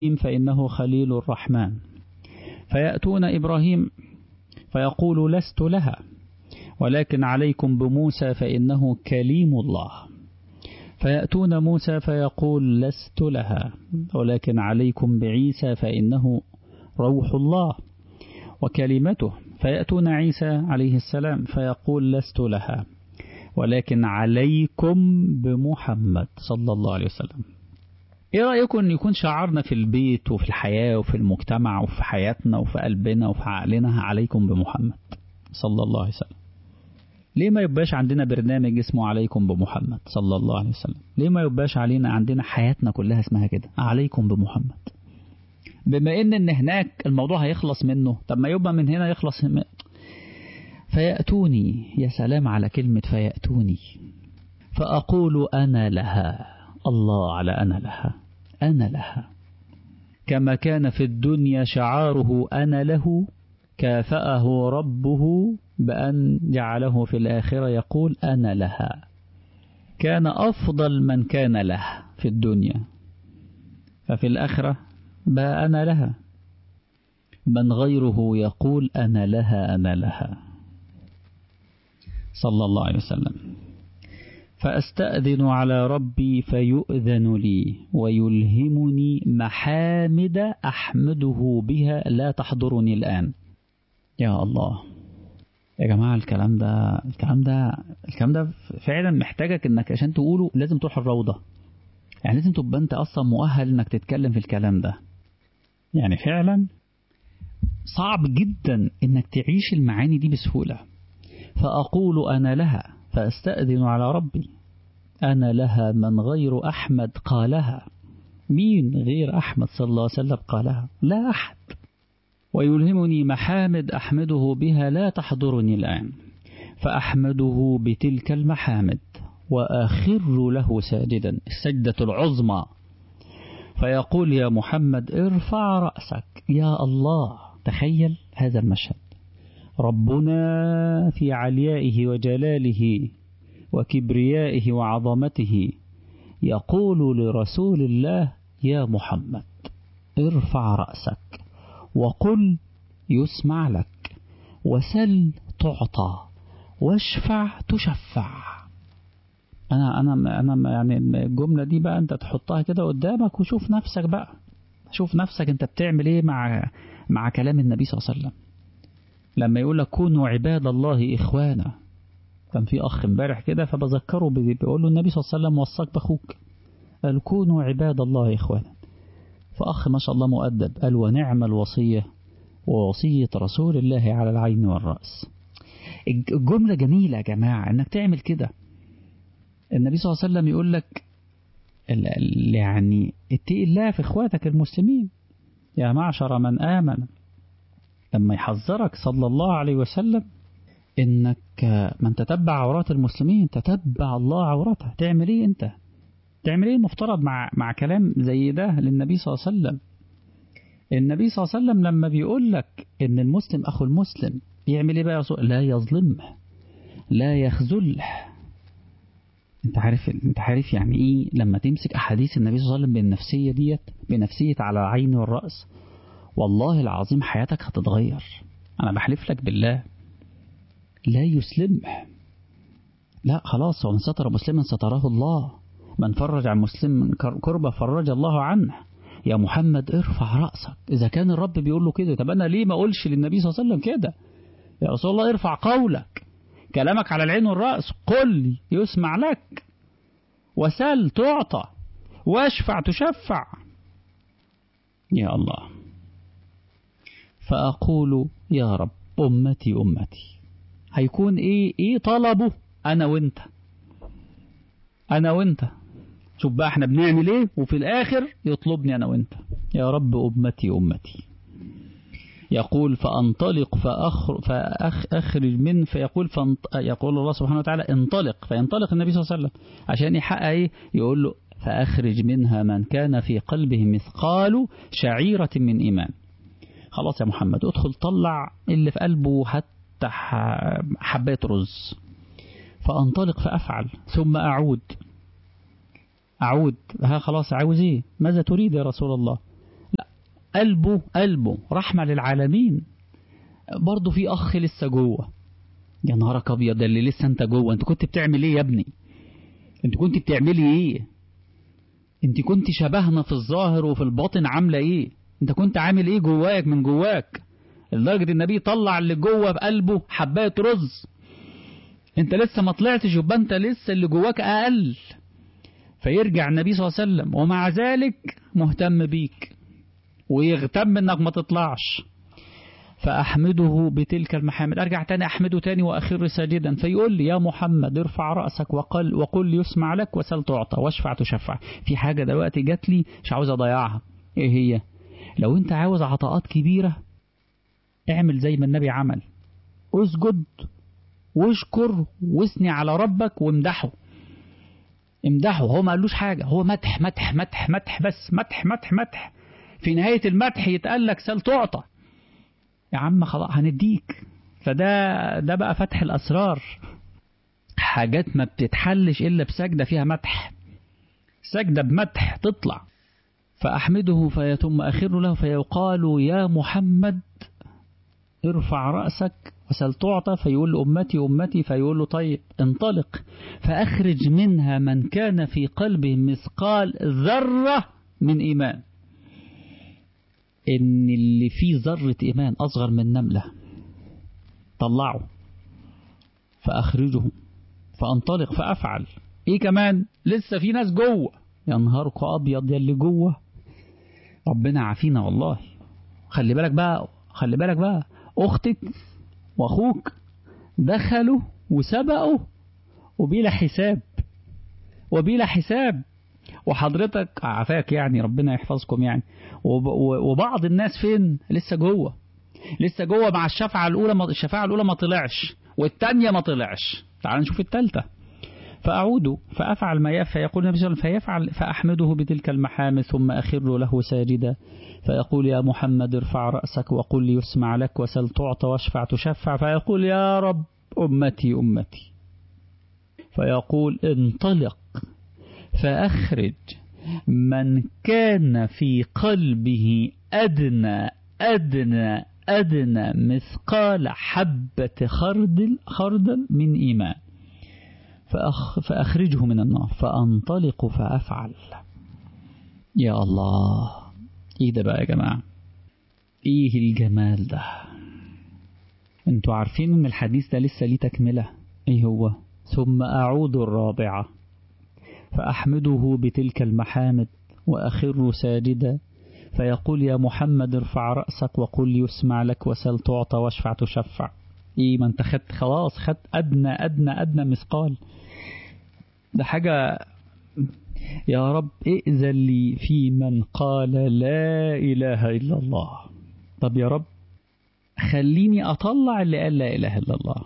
فإنه خليل الرحمن فيأتون إبراهيم فيقول لست لها ولكن عليكم بموسى فإنه كليم الله فيأتون موسى فيقول لست لها ولكن عليكم بعيسى فإنه روح الله وكلمته فيأتون عيسى عليه السلام فيقول لست لها ولكن عليكم بمحمد صلى الله عليه وسلم ايه رأيكم ان يكون شعارنا في البيت وفي الحياة وفي المجتمع وفي حياتنا وفي قلبنا وفي عقلنا عليكم بمحمد صلى الله عليه وسلم ليه ما يبقاش عندنا برنامج اسمه عليكم بمحمد صلى الله عليه وسلم ليه ما يبقاش علينا عندنا حياتنا كلها اسمها كده عليكم بمحمد بما ان ان هناك الموضوع هيخلص منه طب ما يبقى من هنا يخلص من فيأتوني يا سلام على كلمة فيأتوني فأقول أنا لها الله على أنا لها أنا لها كما كان في الدنيا شعاره أنا له كافأه ربه بأن جعله في الآخرة يقول أنا لها كان أفضل من كان له في الدنيا ففي الآخرة بقى أنا لها من غيره يقول أنا لها أنا لها صلى الله عليه وسلم فأستأذن على ربي فيؤذن لي ويلهمني محامد أحمده بها لا تحضرني الآن يا الله يا جماعة الكلام ده الكلام ده الكلام ده فعلا محتاجك انك عشان تقوله لازم تروح الروضة يعني لازم تبقى انت اصلا مؤهل انك تتكلم في الكلام ده يعني فعلا صعب جدا انك تعيش المعاني دي بسهولة فأقول أنا لها فأستأذن على ربي أنا لها من غير أحمد قالها مين غير أحمد صلى الله عليه وسلم قالها لا أحد ويلهمني محامد أحمده بها لا تحضرني الآن فأحمده بتلك المحامد وأخر له ساجدا السجدة العظمى فيقول يا محمد ارفع رأسك يا الله تخيل هذا المشهد ربنا في عليائه وجلاله وكبريائه وعظمته يقول لرسول الله يا محمد ارفع رأسك وقل يسمع لك وسل تعطى واشفع تشفع أنا أنا أنا يعني الجملة دي بقى أنت تحطها كده قدامك وشوف نفسك بقى شوف نفسك أنت بتعمل إيه مع مع كلام النبي صلى الله عليه وسلم لما يقول لك كونوا عباد الله إخوانا كان في أخ امبارح كده فبذكره بيقول له النبي صلى الله عليه وسلم وصاك بأخوك قال كونوا عباد الله إخوانا فأخ ما شاء الله مؤدب قال ونعم الوصية ووصية رسول الله على العين والرأس الجملة جميلة يا جماعة انك تعمل كده النبي صلى الله عليه وسلم يقول لك يعني اتقي الله في اخواتك المسلمين يا معشر من آمن لما يحذرك صلى الله عليه وسلم انك من تتبع عورات المسلمين تتبع الله عورته تعمل ايه انت تعمل ايه المفترض مع مع كلام زي ده للنبي صلى الله عليه وسلم النبي صلى الله عليه وسلم لما بيقول لك ان المسلم اخو المسلم يعمل ايه بقى لا يظلمه لا يخذله انت عارف انت عارف يعني ايه لما تمسك احاديث النبي صلى الله عليه وسلم بالنفسيه ديت بنفسيه على العين والراس والله العظيم حياتك هتتغير انا بحلف لك بالله لا يسلمه لا خلاص ومن ستر مسلما ستراه الله من فرج عن مسلم كربة فرج الله عنه يا محمد ارفع رأسك إذا كان الرب بيقول له كده طب أنا ليه ما أقولش للنبي صلى الله عليه وسلم كده يا رسول الله ارفع قولك كلامك على العين والرأس قل لي يسمع لك وسل تعطى واشفع تشفع يا الله فأقول يا رب أمتي أمتي هيكون إيه إيه طلبه أنا وإنت أنا وإنت شوف بقى احنا بنعمل ايه وفي الاخر يطلبني انا وانت يا رب امتي امتي يقول فانطلق فأخر فاخرج من فيقول فانط... يقول الله سبحانه وتعالى انطلق فينطلق النبي صلى الله عليه وسلم عشان يحقق ايه يقول له فاخرج منها من كان في قلبه مثقال شعيرة من ايمان خلاص يا محمد ادخل طلع اللي في قلبه حتى حبات رز فانطلق فافعل ثم اعود أعود ها خلاص عاوز إيه ماذا تريد يا رسول الله قلبه قلبه رحمة للعالمين برضه في أخ لسه جوه يا نهارك أبيض ده اللي لسه أنت جوه أنت كنت بتعمل إيه يا ابني أنت كنت بتعملي إيه أنت كنت شبهنا في الظاهر وفي الباطن عاملة إيه أنت كنت عامل إيه جواك من جواك لدرجة النبي طلع اللي جوه بقلبه حباية رز أنت لسه ما طلعتش يبقى أنت لسه اللي جواك أقل فيرجع النبي صلى الله عليه وسلم ومع ذلك مهتم بيك ويغتم انك ما تطلعش فأحمده بتلك المحامد أرجع تاني أحمده تاني وأخر ساجدا فيقول لي يا محمد ارفع رأسك وقل وقل يسمع لك وسل تعطى واشفع تشفع في حاجة دلوقتي جات لي مش عاوز أضيعها إيه هي لو أنت عاوز عطاءات كبيرة اعمل زي ما النبي عمل اسجد واشكر واثني على ربك وامدحه امدحه هو ما قالوش حاجة هو مدح مدح مدح مدح بس مدح مدح مدح في نهاية المدح يتقال لك سل تعطى يا عم خلاص هنديك فده ده بقى فتح الأسرار حاجات ما بتتحلش إلا بسجدة فيها مدح سجدة بمدح تطلع فأحمده فيتم أخر له فيقال يا محمد ارفع رأسك وسل تعطى فيقول أمتي أمتي فيقول له طيب انطلق فأخرج منها من كان في قلبه مثقال ذرة من إيمان إن اللي فيه ذرة إيمان أصغر من نملة طلعه فأخرجه فأنطلق فأفعل إيه كمان لسه في ناس جوه يا نهارك أبيض يا اللي جوه ربنا عافينا والله خلي بالك بقى خلي بالك بقى أختك وأخوك دخلوا وسبقوا وبلا حساب وبلا حساب وحضرتك عافاك يعني ربنا يحفظكم يعني وبعض الناس فين لسه جوه لسه جوه مع الشفاعة الأولى ما الشفاعة الأولى ما طلعش والتانية ما طلعش تعال نشوف التالتة فأعود فأفعل ما يفعل فيقول النبي صلى الله عليه وسلم فيفعل فأحمده بتلك المحامد ثم أخر له ساجدا فيقول يا محمد ارفع رأسك وقل يسمع لك وسل تعطى واشفع تشفع فيقول يا رب أمتي أمتي فيقول انطلق فأخرج من كان في قلبه أدنى أدنى أدنى مثقال حبة خردل, خردل من إيمان فأخ فأخرجه من النار فأنطلق فأفعل يا الله إيه ده بقى يا جماعة إيه الجمال ده انتوا عارفين ان الحديث ده لسه ليه تكملة ايه هو ثم أعود الرابعة فأحمده بتلك المحامد وأخر ساجدا فيقول يا محمد ارفع رأسك وقل يسمع لك وسل تعطى واشفع تشفع ايه ما انت خدت خلاص خدت أدنى أدنى أدنى مثقال ده حاجة يا رب ائذن لي في من قال لا إله إلا الله طب يا رب خليني أطلع اللي قال لا إله إلا الله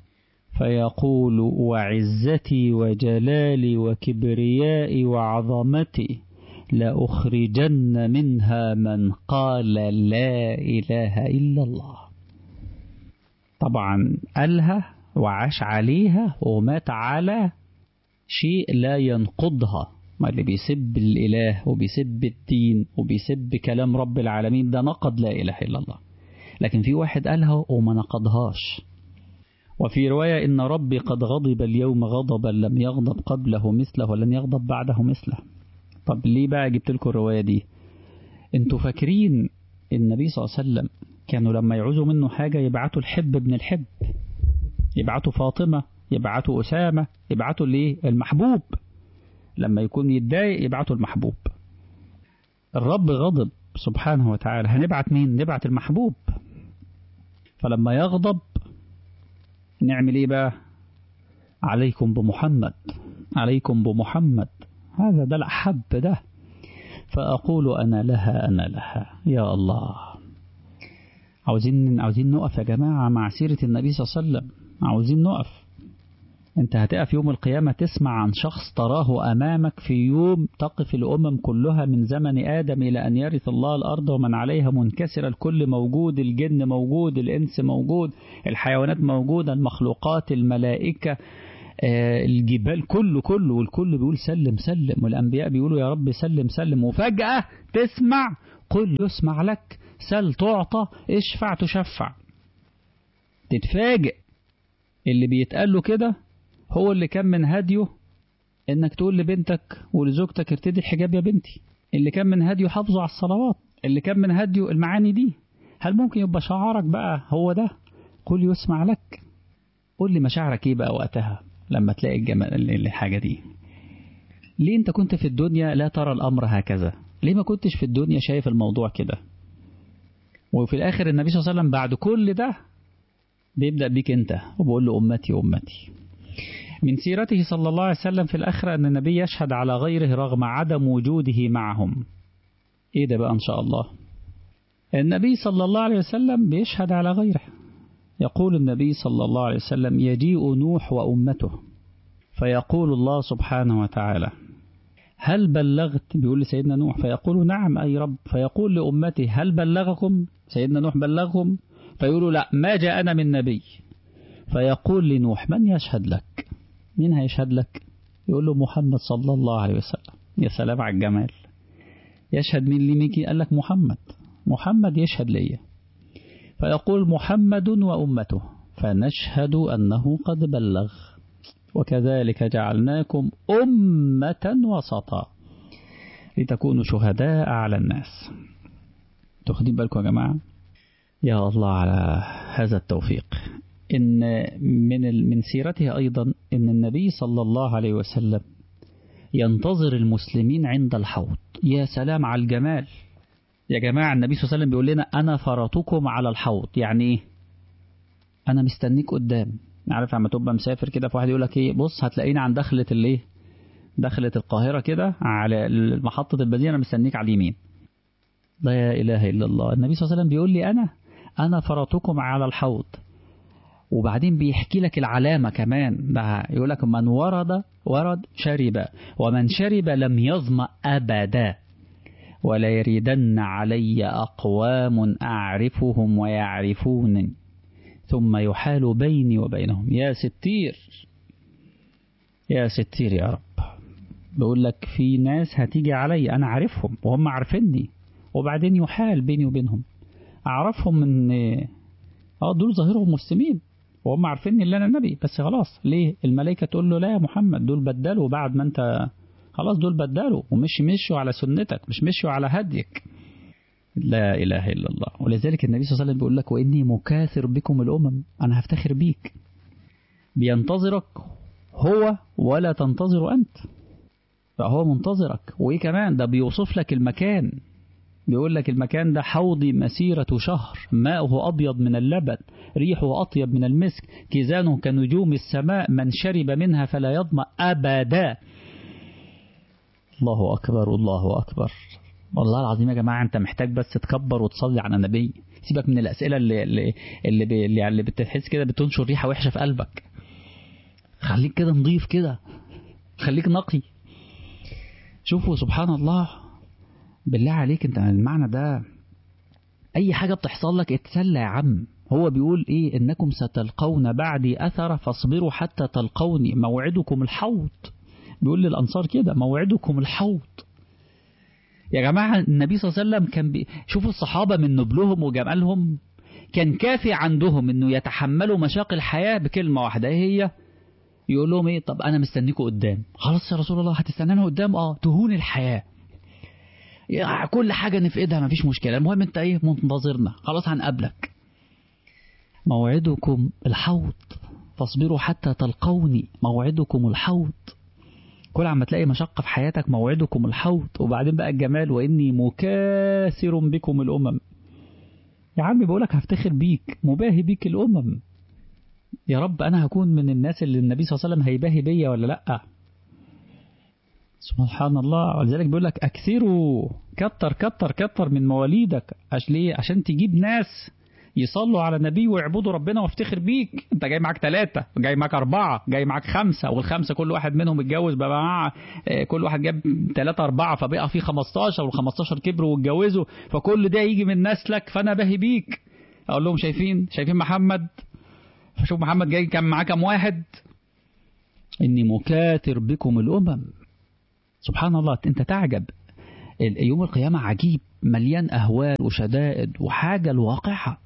فيقول وعزتي وجلالي وكبريائي وعظمتي لأخرجن منها من قال لا إله إلا الله طبعا قالها وعاش عليها ومات على شيء لا ينقضها ما اللي بيسب الإله وبيسب الدين وبيسب كلام رب العالمين ده نقض لا إله إلا الله لكن في واحد قالها وما نقضهاش وفي رواية إن ربي قد غضب اليوم غضبا لم يغضب قبله مثله ولن يغضب بعده مثله طب ليه بقى جبت لكم الرواية دي انتوا فاكرين النبي صلى الله عليه وسلم كانوا لما يعوزوا منه حاجة يبعتوا الحب ابن الحب يبعتوا فاطمة يبعتوا أسامة يبعتوا الايه المحبوب لما يكون يتضايق يبعتوا المحبوب الرب غضب سبحانه وتعالى هنبعت مين نبعت المحبوب فلما يغضب نعمل ايه بقى عليكم بمحمد عليكم بمحمد هذا ده الأحب ده فأقول أنا لها أنا لها يا الله عاوزين عاوزين نقف يا جماعة مع سيرة النبي صلى الله عليه وسلم عاوزين نقف انت هتقف يوم القيامة تسمع عن شخص تراه أمامك في يوم تقف الأمم كلها من زمن آدم إلى أن يرث الله الأرض ومن عليها منكسر الكل موجود الجن موجود الإنس موجود الحيوانات موجودة المخلوقات الملائكة الجبال كله كله والكل بيقول سلم سلم والأنبياء بيقولوا يا رب سلم سلم وفجأة تسمع قل يسمع لك سل تعطى اشفع تشفع تتفاجئ اللي بيتقال له كده هو اللي كان من هديه انك تقول لبنتك ولزوجتك ارتدي الحجاب يا بنتي اللي كان من هديه حافظوا على الصلوات اللي كان من هديه المعاني دي هل ممكن يبقى شعارك بقى هو ده قل يسمع لك قول لي مشاعرك ايه بقى وقتها لما تلاقي الجمال الحاجة دي ليه انت كنت في الدنيا لا ترى الامر هكذا ليه ما كنتش في الدنيا شايف الموضوع كده وفي الاخر النبي صلى الله عليه وسلم بعد كل ده بيبدأ بيك انت وبقول له امتي امتي من سيرته صلى الله عليه وسلم في الآخرة أن النبي يشهد على غيره رغم عدم وجوده معهم إيه ده بقى إن شاء الله النبي صلى الله عليه وسلم بيشهد على غيره يقول النبي صلى الله عليه وسلم يجيء نوح وأمته فيقول الله سبحانه وتعالى هل بلغت بيقول لسيدنا نوح فيقول نعم أي رب فيقول لأمته هل بلغكم سيدنا نوح بلغهم فيقولوا لا ما جاءنا من نبي فيقول لنوح من يشهد لك مين هيشهد لك يقول له محمد صلى الله عليه وسلم يا سلام على الجمال يشهد مين لي ميكي قال لك محمد محمد يشهد ليا فيقول محمد وأمته فنشهد أنه قد بلغ وكذلك جعلناكم أمة وسطا لتكونوا شهداء على الناس تاخدين بالكم يا جماعة يا الله على هذا التوفيق إن من من سيرته أيضا إن النبي صلى الله عليه وسلم ينتظر المسلمين عند الحوض يا سلام على الجمال يا جماعة النبي صلى الله عليه وسلم بيقول لنا أنا فرطكم على الحوض يعني إيه أنا مستنيك قدام عارف لما تبقى مسافر كده في واحد يقول لك إيه بص هتلاقيني عند دخلة الإيه دخلة القاهرة كده على محطة البنزين أنا مستنيك على اليمين لا إله إلا الله النبي صلى الله عليه وسلم بيقول لي أنا أنا فرطكم على الحوض وبعدين بيحكي لك العلامة كمان ده يقول لك من ورد ورد شرب ومن شرب لم يظمأ أبدا ولا يريدن علي أقوام أعرفهم ويعرفونني ثم يحال بيني وبينهم يا ستير يا ستير يا رب بقول لك في ناس هتيجي علي أنا عارفهم وهم عارفيني وبعدين يحال بيني وبينهم أعرفهم من اه دول ظاهرهم مسلمين وهم عارفين ان انا نبي بس خلاص ليه الملائكه تقول له لا يا محمد دول بدلوا بعد ما انت خلاص دول بدلوا ومش مشوا على سنتك مش مشوا على هديك لا اله الا الله ولذلك النبي صلى الله عليه وسلم بيقول لك واني مكاثر بكم الامم انا هفتخر بيك بينتظرك هو ولا تنتظر انت فهو منتظرك وايه كمان ده بيوصف لك المكان بيقول لك المكان ده حوضي مسيرة شهر ماؤه أبيض من اللبن ريحه أطيب من المسك كيزانه كنجوم السماء من شرب منها فلا يظمأ أبدا الله أكبر الله أكبر والله العظيم يا جماعة أنت محتاج بس تكبر وتصلي على النبي سيبك من الأسئلة اللي اللي اللي, بي اللي, اللي بتحس كده بتنشر ريحة وحشة في قلبك خليك كده نضيف كده خليك نقي شوفوا سبحان الله بالله عليك انت المعنى ده اي حاجة بتحصل لك اتسلى يا عم هو بيقول ايه انكم ستلقون بعدي اثر فاصبروا حتى تلقوني موعدكم الحوض بيقول للانصار كده موعدكم الحوض يا جماعة النبي صلى الله عليه وسلم كان بي... شوفوا الصحابة من نبلهم وجمالهم كان كافي عندهم انه يتحملوا مشاق الحياة بكلمة واحدة ايه هي يقول لهم ايه طب انا مستنيكم قدام خلاص يا رسول الله هتستنانا قدام اه تهون الحياة يعني كل حاجة نفقدها مفيش مشكلة المهم انت ايه منتظرنا خلاص هنقابلك موعدكم الحوض فاصبروا حتى تلقوني موعدكم الحوض كل عم تلاقي مشقة في حياتك موعدكم الحوض وبعدين بقى الجمال وإني مكاثر بكم الأمم يا عمي بقولك هفتخر بيك مباهي بيك الأمم يا رب أنا هكون من الناس اللي النبي صلى الله عليه وسلم هيباهي بيا ولا لأ سبحان الله ولذلك بيقول لك أكثروا كتر كتر كتر من مواليدك عشان ليه عشان تجيب ناس يصلوا على النبي ويعبدوا ربنا وافتخر بيك انت جاي معاك ثلاثة جاي معاك أربعة جاي معاك خمسة والخمسة كل واحد منهم اتجوز بقى مع كل واحد جاب ثلاثة أربعة فبقى في 15 وال 15 كبروا واتجوزوا فكل ده يجي من نسلك فأنا باهي بيك أقول لهم شايفين شايفين محمد فشوف محمد جاي كان معاه كام واحد إني مكاتر بكم الأمم سبحان الله أنت تعجب يوم القيامة عجيب مليان أهوال وشدائد وحاجة الواقعة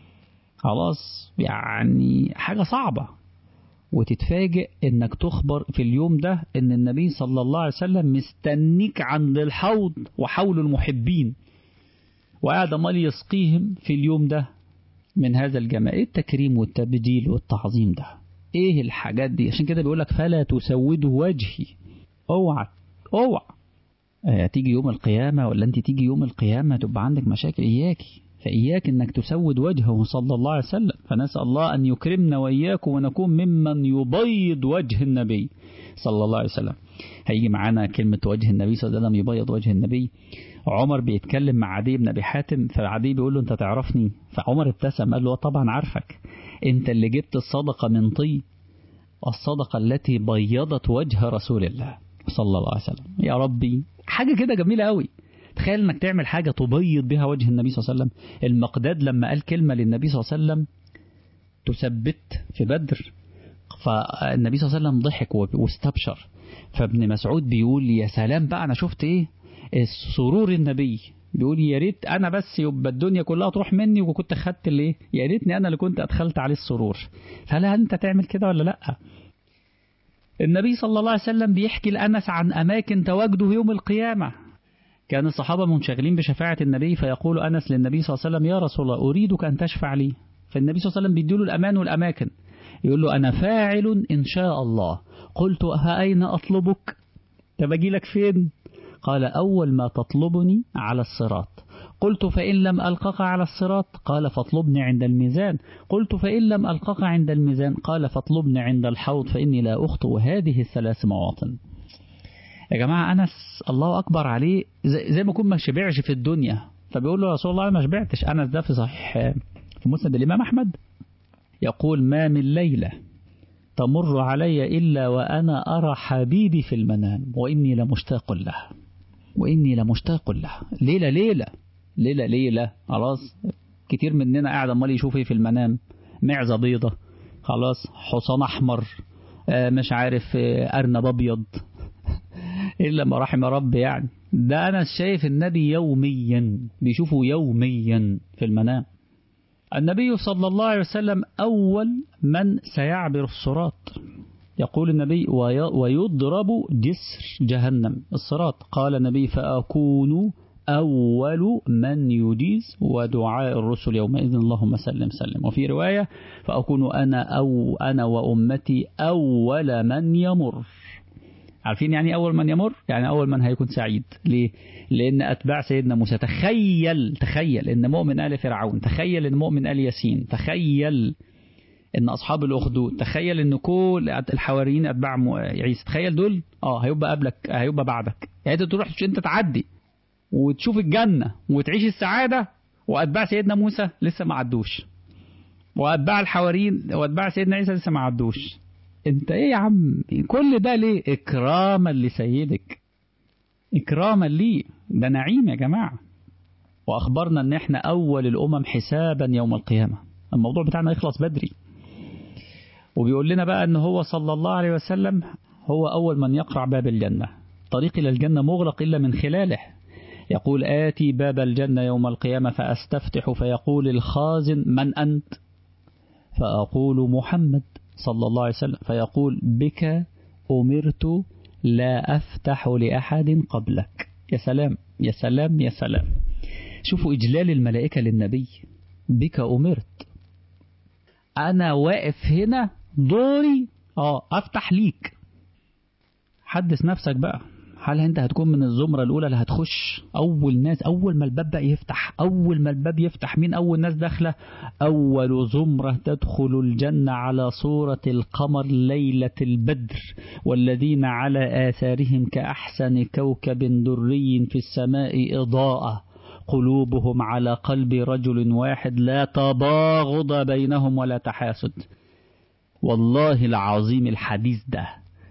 خلاص يعني حاجة صعبة وتتفاجئ انك تخبر في اليوم ده ان النبي صلى الله عليه وسلم مستنيك عند الحوض وحول المحبين وقاعد امال يسقيهم في اليوم ده من هذا الجمال ايه التكريم والتبجيل والتعظيم ده ايه الحاجات دي عشان كده بيقولك فلا تسوده وجهي اوعى اوعى اه تيجي يوم القيامة ولا انت تيجي يوم القيامة تبقى عندك مشاكل اياكي فإياك أنك تسود وجهه صلى الله عليه وسلم فنسأل الله أن يكرمنا وإياكم ونكون ممن يبيض وجه النبي صلى الله عليه وسلم هيجي معانا كلمة وجه النبي صلى الله عليه وسلم يبيض وجه النبي عمر بيتكلم مع عدي بن أبي حاتم فعدي بيقول له أنت تعرفني فعمر ابتسم قال له طبعا عارفك أنت اللي جبت الصدقة من طي الصدقة التي بيضت وجه رسول الله صلى الله عليه وسلم يا ربي حاجة كده جميلة قوي تخيل انك تعمل حاجة تبيض بها وجه النبي صلى الله عليه وسلم المقداد لما قال كلمة للنبي صلى الله عليه وسلم تثبت في بدر فالنبي صلى الله عليه وسلم ضحك واستبشر فابن مسعود بيقول يا سلام بقى انا شفت ايه سرور النبي بيقول يا ريت انا بس يبقى الدنيا كلها تروح مني وكنت خدت الايه يا ريتني انا اللي كنت ادخلت عليه السرور فهل انت تعمل كده ولا لا النبي صلى الله عليه وسلم بيحكي لأنس عن أماكن تواجده يوم القيامة كان الصحابة منشغلين بشفاعة النبي فيقول أنس للنبي صلى الله عليه وسلم يا رسول الله أريدك أن تشفع لي فالنبي صلى الله عليه وسلم بيديله الأمان والأماكن يقول له أنا فاعل إن شاء الله قلت أين أطلبك تبجي لك فين قال أول ما تطلبني على الصراط قلت فإن لم ألقك على الصراط قال فاطلبني عند الميزان قلت فإن لم ألقك عند الميزان قال فاطلبني عند الحوض فإني لا أخطئ هذه الثلاث مواطن يا جماعة أنس الله أكبر عليه زي ما يكون ما شبعش في الدنيا فبيقول له رسول الله أنا ما شبعتش أنس ده في صحيح في مسند الإمام أحمد يقول ما من ليلة تمر علي إلا وأنا أرى حبيبي في المنام وإني لمشتاق له وإني لمشتاق له ليلة ليلة ليلة ليلة خلاص كتير مننا قاعد امال يشوف ايه في المنام معزة بيضة خلاص حصان احمر آه مش عارف آه ارنب ابيض الا ما رحم رب يعني ده انا شايف النبي يوميا بيشوفه يوميا في المنام النبي صلى الله عليه وسلم اول من سيعبر الصراط يقول النبي ويضرب جسر جهنم الصراط قال النبي فأكون أول من يجيز ودعاء الرسل يومئذ اللهم سلم سلم وفي رواية فأكون أنا أو أنا وأمتي أول من يمر عارفين يعني أول من يمر يعني أول من هيكون سعيد ليه لأن أتباع سيدنا موسى تخيل تخيل إن مؤمن آل فرعون تخيل إن مؤمن آل ياسين تخيل ان اصحاب الاخدود تخيل ان كل الحواريين اتباع عيسى تخيل دول اه هيبقى قبلك هيبقى بعدك يعني انت تروح انت تعدي وتشوف الجنة وتعيش السعادة وأتباع سيدنا موسى لسه ما عدوش وأتباع الحواريين وأتباع سيدنا عيسى لسه ما عدوش انت ايه يا عم كل ده ليه اكراما لسيدك اكراما ليه ده نعيم يا جماعة واخبرنا ان احنا اول الامم حسابا يوم القيامة الموضوع بتاعنا يخلص بدري وبيقول لنا بقى ان هو صلى الله عليه وسلم هو اول من يقرع باب الجنة طريق الى الجنة مغلق الا من خلاله يقول آتي باب الجنة يوم القيامة فأستفتح فيقول الخازن من أنت فأقول محمد صلى الله عليه وسلم فيقول بك أمرت لا أفتح لأحد قبلك يا سلام يا سلام يا سلام شوفوا إجلال الملائكة للنبي بك أمرت أنا واقف هنا دوري اه أفتح ليك حدث نفسك بقى هل انت هتكون من الزمرة الأولى اللي هتخش أول ناس أول ما الباب بقى يفتح أول ما الباب يفتح مين أول ناس داخلة أول زمرة تدخل الجنة على صورة القمر ليلة البدر والذين على آثارهم كأحسن كوكب دري في السماء إضاءة قلوبهم على قلب رجل واحد لا تباغض بينهم ولا تحاسد والله العظيم الحديث ده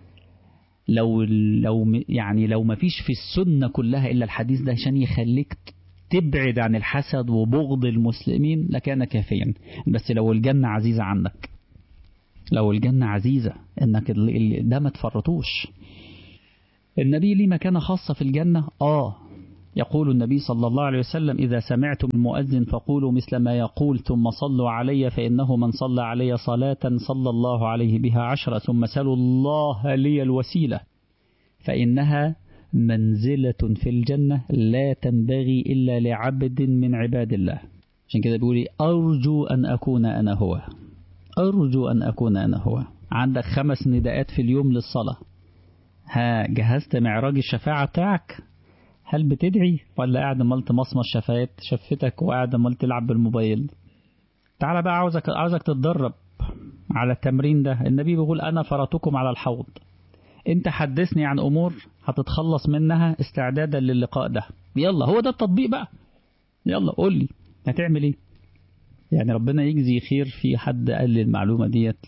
لو لو يعني لو ما فيش في السنة كلها إلا الحديث ده عشان يخليك تبعد عن الحسد وبغض المسلمين لكان كافيا بس لو الجنة عزيزة عنك لو الجنة عزيزة انك ده ما تفرطوش النبي ليه مكانة خاصة في الجنة اه يقول النبي صلى الله عليه وسلم إذا سمعتم المؤذن فقولوا مثل ما يقول ثم صلوا علي فإنه من صلى علي صلاة صلى الله عليه بها عشرة ثم سلوا الله لي الوسيلة فإنها منزلة في الجنة لا تنبغي إلا لعبد من عباد الله عشان كده بيقولي أرجو أن أكون أنا هو أرجو أن أكون أنا هو عندك خمس نداءات في اليوم للصلاة ها جهزت معراج الشفاعة بتاعك هل بتدعي ولا قاعد مال تمصمص شفايات شفتك وقاعد مال تلعب بالموبايل تعالى بقى عاوزك عاوزك تتدرب على التمرين ده النبي بيقول أنا فرطكم على الحوض انت حدثني عن أمور هتتخلص منها استعدادا للقاء ده يلا هو ده التطبيق بقى يلا قول لي هتعمل ايه يعني ربنا يجزي خير في حد قال لي المعلومة ديت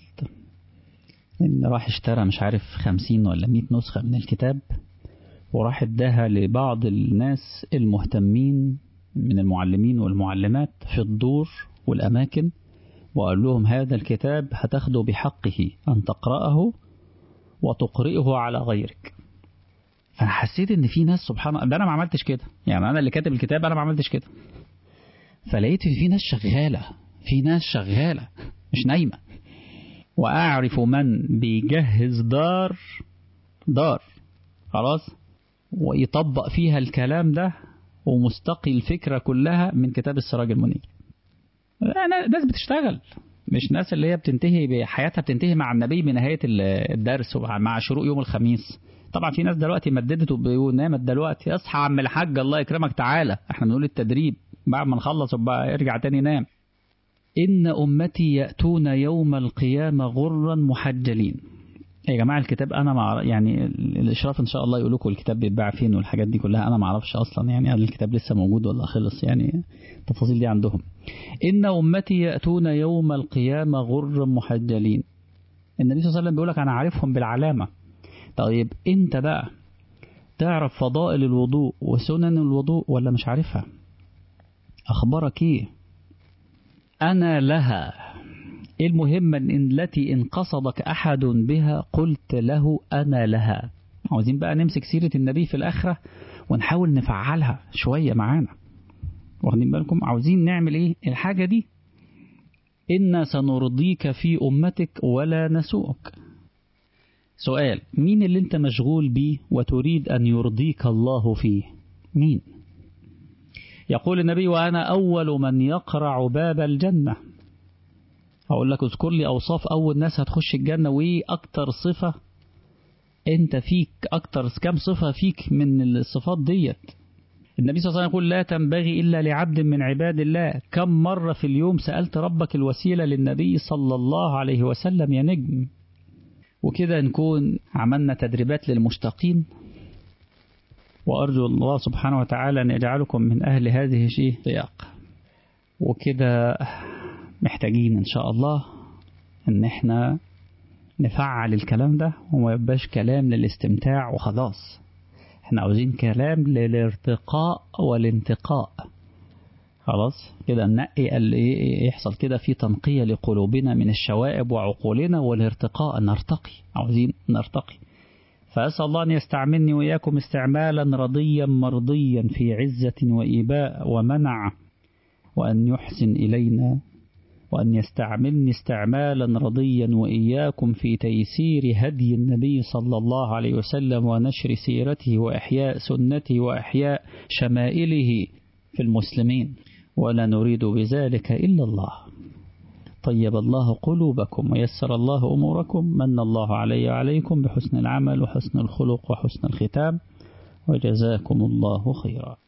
ان راح اشترى مش عارف خمسين ولا مئة نسخة من الكتاب وراح اداها لبعض الناس المهتمين من المعلمين والمعلمات في الدور والأماكن وقال لهم هذا الكتاب هتاخده بحقه أن تقرأه وتقرئه على غيرك فأنا حسيت إن في ناس سبحان الله ده أنا ما عملتش كده يعني أنا اللي كاتب الكتاب أنا ما عملتش كده فلقيت في ناس شغالة في ناس شغالة مش نايمة وأعرف من بيجهز دار دار خلاص ويطبق فيها الكلام ده ومستقي الفكرة كلها من كتاب السراج المنير ناس بتشتغل مش ناس اللي هي بتنتهي بحياتها بتنتهي مع النبي بنهاية الدرس مع شروق يوم الخميس طبعا في ناس دلوقتي مددت وبيقول نامت دلوقتي اصحى عم الحاج الله يكرمك تعالى احنا بنقول التدريب بعد ما نخلص وبقى ارجع تاني نام إن أمتي يأتون يوم القيامة غرا محجلين يا جماعة الكتاب أنا مع يعني الإشراف إن شاء الله يقول لكم الكتاب بيتباع فين والحاجات دي كلها أنا ما أعرفش أصلا يعني هل الكتاب لسه موجود ولا خلص يعني التفاصيل دي عندهم إن أمتي يأتون يوم القيامة غرا محجلين النبي صلى الله عليه وسلم بيقول لك أنا عارفهم بالعلامة طيب أنت بقى تعرف فضائل الوضوء وسنن الوضوء ولا مش عارفها أخبارك إيه أنا لها المهم إن التي إن قصدك أحد بها قلت له أنا لها عاوزين بقى نمسك سيرة النبي في الآخرة ونحاول نفعلها شوية معانا واخدين بالكم عاوزين نعمل إيه الحاجة دي إنا سنرضيك في أمتك ولا نسوءك سؤال مين اللي انت مشغول بيه وتريد أن يرضيك الله فيه مين يقول النبي وأنا أول من يقرع باب الجنة هقول لك اذكر لي أوصاف أول ناس هتخش الجنة وإيه أكتر صفة أنت فيك أكتر كم صفة فيك من الصفات ديت النبي صلى الله عليه وسلم يقول لا تنبغي إلا لعبد من عباد الله كم مرة في اليوم سألت ربك الوسيلة للنبي صلى الله عليه وسلم يا نجم وكده نكون عملنا تدريبات للمشتاقين وأرجو الله سبحانه وتعالى أن يجعلكم من أهل هذه السياق وكده محتاجين إن شاء الله إن إحنا نفعل الكلام ده وما يبقاش كلام للاستمتاع وخلاص إحنا عاوزين كلام للارتقاء والانتقاء خلاص كده ننقي يحصل كده في تنقية لقلوبنا من الشوائب وعقولنا والارتقاء نرتقي عاوزين نرتقي فأسأل الله أن يستعملني وإياكم استعمالا رضيا مرضيا في عزة وإيباء ومنع وأن يحسن إلينا وأن يستعملني استعمالا رضيا وإياكم في تيسير هدي النبي صلى الله عليه وسلم ونشر سيرته وإحياء سنته وإحياء شمائله في المسلمين ولا نريد بذلك إلا الله طيب الله قلوبكم ويسر الله أموركم من الله علي وعليكم بحسن العمل وحسن الخلق وحسن الختام وجزاكم الله خيرا